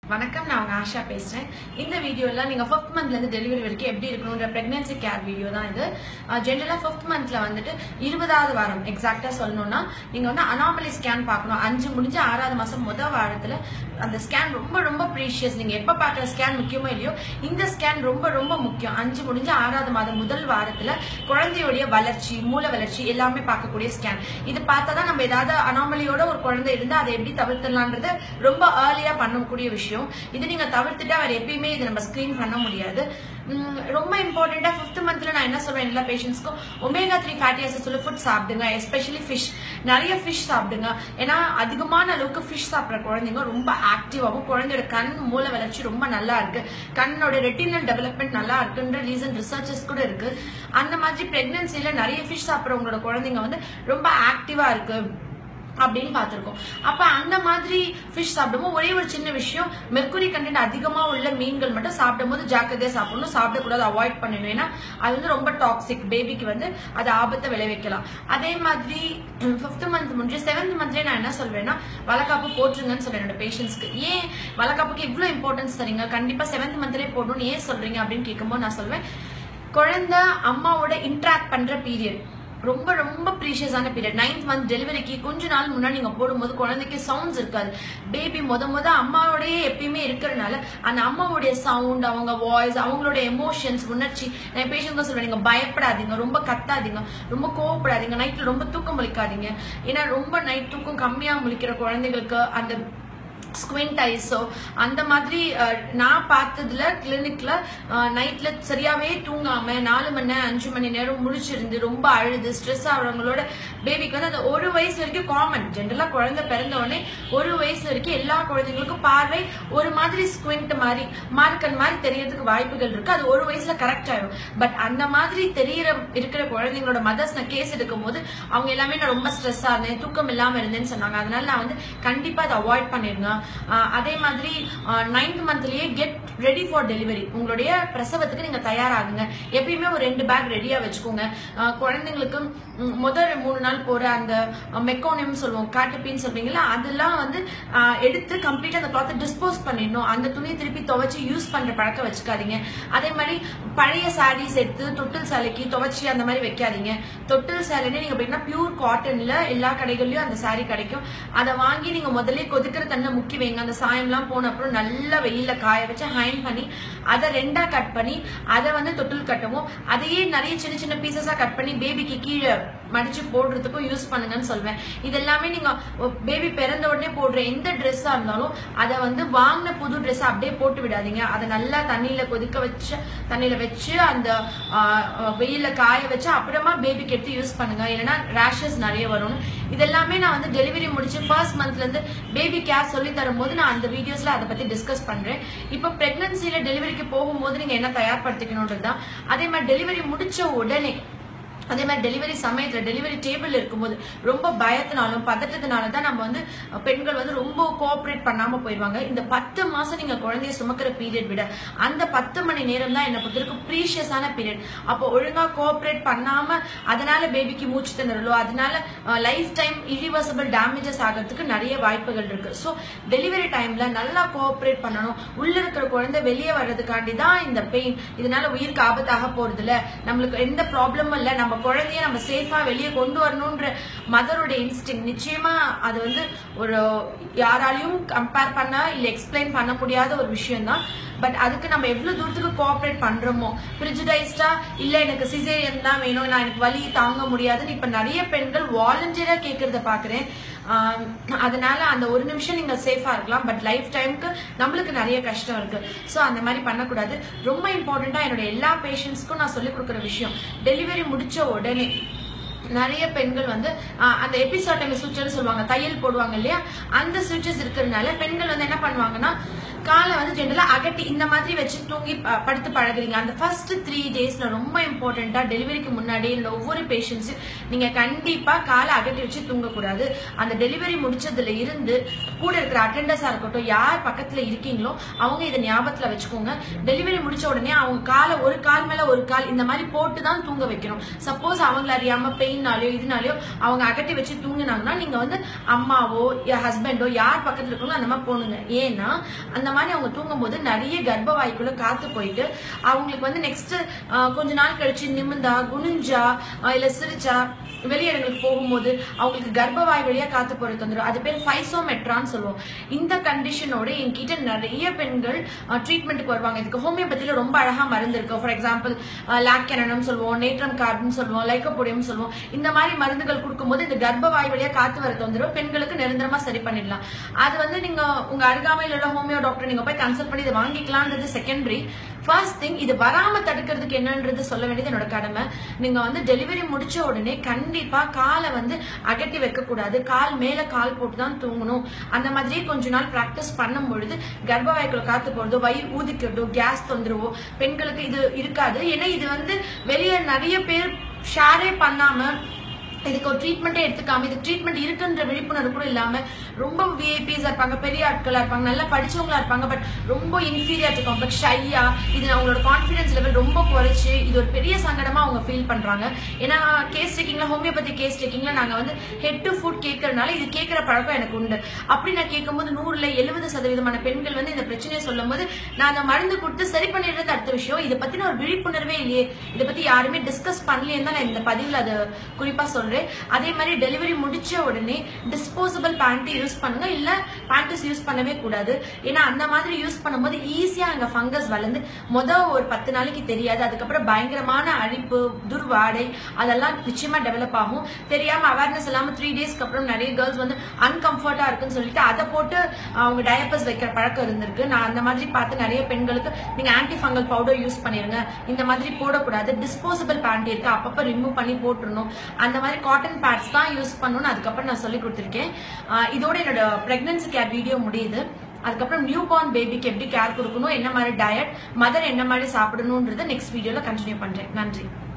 வணக்கம் நான் உங்க ஆஷா பேசுறேன் இந்த வீடியோல நீங்க ஃபிஃப்த் மந்த்ல இருந்து டெலிவரி வரைக்கும் எப்படி இருக்கணும்ன்ற பிரெக்னன்சி கேர் வீடியோ தான் இது ஜென்ரலா ஃபிஃப்த் மந்த்ல வந்துட்டு இருபதாவது வாரம் எக்ஸாக்டா சொல்லணும்னா நீங்க வந்து அனாமலி ஸ்கேன் பார்க்கணும் அஞ்சு முடிஞ்ச ஆறாவது மாசம் முதல் வாரத்துல அந்த ஸ்கேன் ரொம்ப ரொம்ப ப்ரீஷியஸ் நீங்க எப்ப பார்க்குற ஸ்கேன் முக்கியமோ இல்லையோ இந்த ஸ்கேன் ரொம்ப ரொம்ப முக்கியம் அஞ்சு முடிஞ்ச ஆறாவது மாதம் முதல் வாரத்துல குழந்தையுடைய வளர்ச்சி மூல வளர்ச்சி எல்லாமே பார்க்கக்கூடிய ஸ்கேன் இது பார்த்தா தான் நம்ம ஏதாவது அனாமலியோட ஒரு குழந்தை இருந்தா அதை எப்படி தவிர்த்துலான்றது ரொம்ப ஏர்லியா பண்ணக்கூடிய விஷயம் இது நீங்க தவிர்த்துட்டா வேற எப்பயுமே இது நம்ம ஸ்கிரீன் பண்ண முடியாது உம், ரொம்ப இம்பார்ட்டண்டா ஃபிஃப்த் மந்த்ல நான் என்ன சொல்றேன் எல்லா பேஷண்ட்ஸ்க்கும் ஒமேகா த்ரீ ஃபேட்டி ஆசிட்ஸ் உள்ள ஃபுட் சாப்பிடுங்க எஸ்பெஷலி ஃபிஷ் நிறைய ஃபிஷ் சாப்பிடுங்க ஏன்னா அதிகமான அளவுக்கு ஃபிஷ் சாப்பிட்ற குழந்தைங்க ரொம்ப ஆக்டிவாகவும் குழந்தையோட கண் மூல வளர்ச்சி ரொம்ப நல்லா இருக்கு கண்ணோட ரெட்டினல் டெவலப்மெண்ட் நல்லா இருக்குன்ற ரீசன் ரிசர்ச்சஸ் கூட இருக்கு அந்த மாதிரி பிரெக்னன்சில நிறைய ஃபிஷ் சாப்பிட்றவங்களோட குழந்தைங்க வந்து ரொம்ப ஆக்டிவா இருக்கு அப்படின்னு பார்த்திருக்கோம் அப்ப அந்த மாதிரி ஃபிஷ் சாப்பிடும்போது ஒரே ஒரு சின்ன விஷயம் மெர்க்குரி கண்டென்ட் அதிகமா உள்ள மீன்கள் மட்டும் சாப்பிடும்போது ஜாக்கிரதையா சாப்பிடணும் சாப்பிடக்கூடாது அவாய்ட் பண்ணணும் ஏன்னா அது வந்து ரொம்ப டாக்ஸிக் பேபிக்கு வந்து அது ஆபத்தை விளைவிக்கலாம் அதே மாதிரி ஃபிஃப்த் மந்த் முடிஞ்சு செவன்த் மந்த்லயே நான் என்ன சொல்வேன்னா வளக்காப்பு போட்டுருங்கன்னு சொல்றேன் என்னோட பேஷண்ட்ஸ்க்கு ஏன் வளக்காப்புக்கு இவ்வளவு இம்பார்ட்டன்ஸ் தரீங்க கண்டிப்பா செவன்த் மந்த்லயே போடணும்னு ஏன் சொல்றீங்க அப்படின்னு கேட்கும்போது நான் சொல்வேன் குழந்தை அம்மாவோட இன்ட்ராக்ட் பண்ற பீரியட் ரொம்ப ரொம்ப ப்ரீஷியஸான பீரியட் நைன்த் மந்த் டெலிவரிக்கு கொஞ்ச நாள் முன்னாடி நீங்க போடும்போது குழந்தைக்கு சவுண்ட்ஸ் இருக்காது பேபி முத முத அம்மாவோடயே எப்பயுமே இருக்கிறனால அந்த அம்மாவுடைய சவுண்ட் அவங்க வாய்ஸ் அவங்களோட எமோஷன்ஸ் உணர்ச்சி நான் பேஷண்ட் சொல்றேன் நீங்க பயப்படாதீங்க ரொம்ப கத்தாதீங்க ரொம்ப கோவப்படாதீங்க நைட்ல ரொம்ப தூக்கம் முழிக்காதீங்க ஏன்னா ரொம்ப நைட் தூக்கம் கம்மியா முழிக்கிற குழந்தைகளுக்கு அந்த ஸ்குவிண்ட் ஐஸோ அந்த மாதிரி அஹ், நான் பார்த்ததுல கிளினிக்ல நைட்ல சரியாவே தூங்காம நாலு மணி நேரம் அஞ்சு மணி நேரம் முழிச்சிருந்து ரொம்ப அழுது ஸ்ட்ரெஸ் ஆகுறவங்களோட பேபிக்கு வந்து அந்த ஒரு வயசு வரைக்கும் காமன் ஜென்ரலா குழந்தை பிறந்த உடனே ஒரு வயசு வரைக்கும் எல்லா குழந்தைங்களுக்கும் பார்வை ஒரு மாதிரி ஸ்குவிண்ட் மாதிரி மார்க்கன் மாதிரி தெரியறதுக்கு வாய்ப்புகள் இருக்கு அது ஒரு வயசுல கரெக்ட் ஆயிடும் பட் அந்த மாதிரி தெரியற இருக்கிற குழந்தைங்களோட மதர்ஸ் நான் கேஸ் எடுக்கும் போது அவங்க எல்லாமே நான் ரொம்ப ஸ்ட்ரெஸ்ஸா இருந்தேன் தூக்கம் இல்லாம இருந்தேன்னு சொன்னாங்க அதனால நான் வந்து கண்டிப்பா அதை அவாய்ட் பண்ணிருங்க ஆஹ் அதே மாதிரி நைன்த் மந்த்லயே கெட் ரெடி ஃபார் டெலிவரி உங்களுடைய பிரசவத்துக்கு நீங்க தயாராகுங்க எப்பயுமே ஒரு ரெண்டு பேக் ரெடியா வச்சுக்கோங்க ஆஹ் குழந்தைங்களுக்கு ம், முதல் மூணு நாள் போற அந்த மெக்கோனியம் சொல்லுவோம் காட்டுப்பின்னு சொல்றீங்களா அதெல்லாம் வந்து ஆஹ் எடுத்து கம்ப்ளீட்டா அந்த கிளாத்தை டிஸ்போஸ் பண்ணிடணும் அந்த துணியை திருப்பி துவைச்சு யூஸ் பண்ற பழக்கம் வச்சுக்காதீங்க அதே மாதிரி பழைய சாரீஸ் எடுத்து தொட்டில் சேலைக்கு துவைச்சி அந்த மாதிரி வைக்காதீங்க தொட்டில் சேலைன்னு நீங்க பார்த்தீங்கன்னா பியூர் காட்டன்ல எல்லா கடைகள்லயும் அந்த saree கிடைக்கும் அதை வாங்கி நீங்க முதல்ல கொதிக்கிற தண்ணை முக்கி வைங்க அந்த சாயம்லாம் போன அப்புறம் நல்லா வெயில்ல காய வச்சு ஹைன் பண்ணி அதை ரெண்டா கட் பண்ணி அதை வந்து தொட்டில் கட்டவும் அதையே நிறைய சின்ன சின்ன பீசஸா கட் பண்ணி பேபிக்கு கீழே மடிச்சு போடுறதுக்கும் யூஸ் பண்ணுங்கன்னு சொல்வேன் இது எல்லாமே நீங்க பேபி பிறந்த உடனே போடுற எந்த ட்ரெஸ்ஸா இருந்தாலும் அதை வந்து வாங்கின புது ட்ரெஸ் அப்படியே போட்டு விடாதீங்க அதை நல்லா தண்ணியில கொதிக்க வச்சு தண்ணியில வச்சு அந்த ஆஹ், ஆஹ், வெயில்ல காய வச்சு அப்புறமா பேபிக்கு எடுத்து யூஸ் பண்ணுங்க இல்லைன்னா ரேஷஸ் நிறைய வரும் இதெல்லாமே நான் வந்து டெலிவரி முடிச்சு ஃபர்ஸ்ட் மந்த்ல இருந்து பேபி கேர் சொல்லி தரும்போது நான் அந்த வீடியோஸ்ல அதை பத்தி டிஸ்கஸ் பண்றேன் இப்போ பிரெக்னன்சில டெலிவரிக்கு போகும்போது நீங்க என்ன தயார்படுத்திக்கணும்ன்றது தான் அதே மாதிரி டெலிவரி முடிச்ச உடனே அதே மாதிரி டெலிவரி சமயத்துல டெலிவரி டேபிள் இருக்கும்போது ரொம்ப பயத்தினாலும் பதட்டத்தினால தான் நம்ம வந்து அஹ், பெண்கள் வந்து ரொம்ப கோஆப்ரேட் பண்ணாம போயிடுவாங்க இந்த பத்து மாசம் நீங்க குழந்தைய சுமக்கிற பீரியட் விட அந்த பத்து மணி நேரம் தான் என்ன பொறுத்தவரைக்கும் ப்ரீஷியஸான பீரியட் அப்போ ஒழுங்கா கோஆப்ரேட் பண்ணாம அதனால பேபிக்கு மூச்சு திணறலோ அதனால லைஃப் டைம் இரிவர்சபிள் டேமேஜஸ் ஆகிறதுக்கு நிறைய வாய்ப்புகள் இருக்கு ஸோ டெலிவரி டைம்ல நல்லா கோஆப்ரேட் பண்ணணும் உள்ள இருக்கிற குழந்தை வெளியே வர்றதுக்காண்டி தான் இந்த பெயின் இதனால உயிருக்கு ஆபத்தாக போறது இல்ல நம்மளுக்கு எந்த ப்ராப்ளமும் இல்ல நம்ம குழந்தைய நம்ம சேஃபா வெளியே கொண்டு வரணும்ன்ற மதரோட இன்ஸ்டிங் நிச்சயமா அது வந்து ஒரு யாராலையும் கம்பேர் பண்ண இல்ல எக்ஸ்பிளைன் பண்ண முடியாத ஒரு விஷயம் தான் பட் அதுக்கு நம்ம எவ்வளவு தூரத்துக்கு கோஆப்ரேட் பண்றோமோ பிரிஜுடைஸ்டா இல்ல எனக்கு சிசேரியன் தான் வேணும் நான் எனக்கு வலி தாங்க முடியாதுன்னு இப்ப நிறைய பெண்கள் வாலண்டியரா கேக்குறத பாக்குறேன் ஆஹ் அதனால அந்த ஒரு நிமிஷம் நீங்க சேஃபா இருக்கலாம் பட் லைஃப் டைம்க்கு நம்மளுக்கு நிறைய கஷ்டம் இருக்கு ஸோ அந்த மாதிரி பண்ணக்கூடாது ரொம்ப இம்பார்ட்டண்டா என்னோட எல்லா பேஷண்ட்ஸ்க்கும் நான் சொல்லிக் கொடுக்குற விஷயம் டெலிவரி முடிச்ச உடனே நிறைய பெண்கள் வந்து ஆஹ், அந்த எபிசோட்டமி சுவிட்சர்னு சொல்லுவாங்க தையல் போடுவாங்க இல்லையா அந்த சுவிட்சஸ் இருக்கிறதுனால பெண்கள் வந்து என்ன பண்ணுவாங்கன்னா காலை வந்து ஜென்ரலா அகட்டி இந்த மாதிரி வச்சு தூங்கி ப- படுத்து பழகுறீங்க அந்த ஃபர்ஸ்ட் த்ரீ டேஸ்ல ரொம்ப இம்பார்ட்டண்டா டெலிவரிக்கு முன்னாடி இந்த ஒவ்வொரு பேஷண்ட்ஸும் நீங்க கண்டிப்பா காலை அகட்டி வச்சு தூங்கக்கூடாது அந்த டெலிவரி முடிச்சதுல இருந்து கூட இருக்கிற அட்டெண்டர்ஸா இருக்கட்டும் யார் பக்கத்துல இருக்கீங்களோ அவங்க இதை ஞாபகத்துல வச்சுக்கோங்க டெலிவரி முடிச்ச உடனே அவங்க காலை ஒரு கால் மேல ஒரு கால் இந்த மாதிரி போட்டு தான் தூங்க வைக்கணும் சப்போஸ் அவங்கள அறியாம பெயின்னாலயோ இதனாலயோ அவங்க அகட்டி வச்சு தூங்கினாங்கன்னா நீங்க வந்து அம்மாவோ ஹஸ்பண்டோ யார் பக்கத்துல இருக்கீங்களோ அந்த மாதிரி போனுங்க ஏன்னா அந்த மாதிரி அவங்க தூங்கும்போது நிறைய கர்ப்பவாய்க்குள்ள காத்து போயிட்டு அவங்களுக்கு வந்து நெக்ஸ்ட் கொஞ்ச நாள் கழிச்சு நிமிந்தா குனிஞ்சா ஆஹ் இல்ல சிரிச்சா வெளியிடங்களுக்கு போகும்போது அவங்களுக்கு கர்ப்பவாய் வழியா காத்து போற தொந்தரவு அது பேர் ஃபைசோமெட்ரான்னு சொல்லுவோம் இந்த கண்டிஷனோட என்கிட்ட நிறைய பெண்கள் ட்ரீட்மெண்ட்டுக்கு வருவாங்க இதுக்கு ஹோமியோபதியில ரொம்ப அழகா மருந்து இருக்கு ஃபார் எக்ஸாம்பிள் லாக்கெனனம் சொல்லுவோம் நேட்ரம் கார்பன் சொல்லுவோம் லைக்கோபோடியம் சொல்லுவோம் இந்த மாதிரி மருந்துகள் கொடுக்கும்போது இந்த கர்ப்பவாய் வழியா காத்து வர தொந்தரவு பெண்களுக்கு நிரந்தரமா சரி பண்ணிடலாம் அது வந்து நீங்க உங்க அருகாமையில் உள்ள ஹோமியோ டாக்டர் நீங்க போய் கன்சல்ட் பண்ணி இதை வாங்கிக்கலாம்ன்றது செகண்டரி ஃபர்ஸ்ட் திங் இது வராம தடுக்கிறதுக்கு என்னன்றது சொல்ல வேண்டியது என்னோட கடமை நீங்க வந்து டெலிவரி முடிச்ச உடனே கண்டிப்பா காலை வந்து அகட்டி வைக்க கூடாது கால் மேல கால் போட்டு தான் தூங்கணும் அந்த மாதிரியே கொஞ்ச நாள் பிராக்டிஸ் பண்ணும் பொழுது கர்ப்பவாய்க்குள்ள காத்து போறதோ வயிறு ஊதிக்கிறதோ கேஸ் தொந்தரவோ பெண்களுக்கு இது இருக்காது ஏன்னா இது வந்து வெளியே நிறைய பேர் ஷேரே பண்ணாம இதுக்கு ஒரு ட்ரீட்மெண்ட்டே எடுத்துக்காம இது ட்ரீட்மெண்ட் இருக்குன்ற விழிப்புணர்வு கூட இல்லாம ரொம்ப விஐபிஸ் இருப்பாங்க பெரிய ஆட்களா இருப்பாங்க நல்லா படிச்சவங்களா இருப்பாங்க பட் ரொம்ப இன்ஃபீரியாரிட்டி காம்ப்ளெக்ஸ் ஷையா இது அவங்களோட கான்ஃபிடன்ஸ் லெவல் ரொம்ப குறைச்சு இது ஒரு பெரிய சங்கடமா அவங்க ஃபீல் பண்றாங்க ஏன்னா கேஸ் டேக்கிங்ல ஹோமியோபதி கேஸ் டேக்கிங்ல நாங்க வந்து ஹெட் டு ஃபுட் கேட்கறதுனால இது கேட்கிற பழக்கம் எனக்கு உண்டு அப்படி நான் கேட்கும்போது நூறுல எழுபது சதவீதமான பெண்கள் வந்து இந்த பிரச்சனையை சொல்லும்போது நான் அந்த மருந்து கொடுத்து சரி பண்ணிடுறது அடுத்த விஷயம் இதை பத்தின ஒரு விழிப்புணர்வே இல்லையே இதை பத்தி யாருமே டிஸ்கஸ் பண்ணலையே தான் நான் இந்த பதிவில் அது குறிப்பா சொல்றேன் அதே மாதிரி டெலிவரி முடிச்ச உடனே டிஸ்போசபிள் பேண்ட் யூஸ் பண்ணுங்க இல்ல பேண்டஸ் யூஸ் பண்ணவே கூடாது ஏன்னா அந்த மாதிரி யூஸ் பண்ணும்போது ஈஸியா அங்க ஃபங்கஸ் வளர்ந்து முத ஒரு பத்து நாளைக்கு தெரியாது அதுக்கப்புறம் பயங்கரமான அழிப்பு துர்வாடை அதெல்லாம் நிச்சயமா டெவலப் ஆகும் தெரியாம அவேர்னஸ் இல்லாம த்ரீ டேஸ்க்கு அப்புறம் நிறைய கேர்ள்ஸ் வந்து அன்கம்ஃபர்டா இருக்குன்னு சொல்லிட்டு அதை போட்டு அவங்க டயப்பர்ஸ் வைக்கிற பழக்கம் இருந்திருக்கு நான் அந்த மாதிரி பார்த்து நிறைய பெண்களுக்கு நீங்க ஆன்டி ஃபங்கல் பவுடர் யூஸ் பண்ணிருங்க இந்த மாதிரி போடக்கூடாது டிஸ்போசபிள் பேண்ட் இருக்கு அப்பப்ப ரிமூவ் பண்ணி போட்டுருணும் அந்த மாதிரி காட்டன் பேட்ஸ் தான் யூஸ் பண்ணணும்னு அதுக்கப்புறம் நான் சொல்லி கொடுத்துருக்கேன் ஆஹ் இதோட என்னோட பிரெக்னன்சி கேர் வீடியோ முடியுது அதுக்கப்புறம் நியூ பார்ன் பேபிக்கு எப்படி கேர் கொடுக்கணும் என்ன மாதிரி டயட் மதர் என்ன மாதிரி சாப்பிடணுன்றதை நெக்ஸ்ட் வீடியோல கண்டினியூ பண்றேன் நன்றி